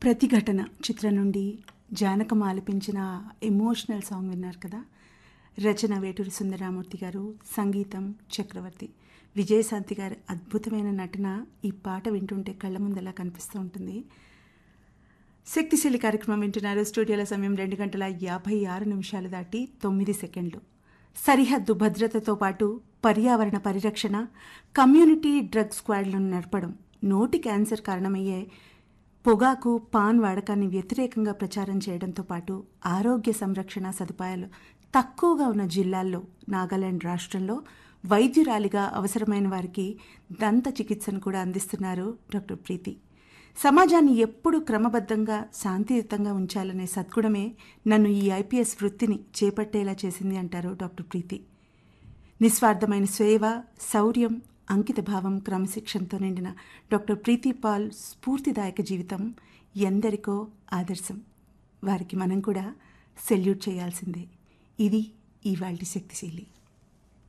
ప్రతిఘటన చిత్రం నుండి జానకం ఆలపించిన ఎమోషనల్ సాంగ్ విన్నారు కదా రచన వేటూరి సుందరామూర్తి గారు సంగీతం చక్రవర్తి విజయశాంతి గారి అద్భుతమైన నటన ఈ పాట వింటుంటే కళ్ళ ముందలా కనిపిస్తూ ఉంటుంది శక్తిశీలి కార్యక్రమం వింటున్నారు స్టూడియోల సమయం రెండు గంటల యాభై ఆరు నిమిషాలు దాటి తొమ్మిది సెకండ్లు సరిహద్దు భద్రతతో పాటు పర్యావరణ పరిరక్షణ కమ్యూనిటీ డ్రగ్ స్క్వాడ్లను నడపడం నోటి క్యాన్సర్ కారణమయ్యే పొగాకు పాన్ వాడకాన్ని వ్యతిరేకంగా ప్రచారం చేయడంతో పాటు ఆరోగ్య సంరక్షణ సదుపాయాలు తక్కువగా ఉన్న జిల్లాల్లో నాగాలాండ్ రాష్ట్రంలో వైద్యురాలిగా అవసరమైన వారికి దంత చికిత్సను కూడా అందిస్తున్నారు డాక్టర్ ప్రీతి సమాజాన్ని ఎప్పుడు క్రమబద్ధంగా శాంతియుతంగా ఉంచాలనే సద్గుణమే నన్ను ఈ ఐపీఎస్ వృత్తిని చేపట్టేలా చేసింది అంటారు డాక్టర్ ప్రీతి నిస్వార్థమైన సేవ శౌర్యం అంకితభావం క్రమశిక్షణతో నిండిన డాక్టర్ ప్రీతి పాల్ స్ఫూర్తిదాయక జీవితం ఎందరికో ఆదర్శం వారికి మనం కూడా సెల్యూట్ చేయాల్సిందే ఇది ఇవాల్టి శక్తిశీలి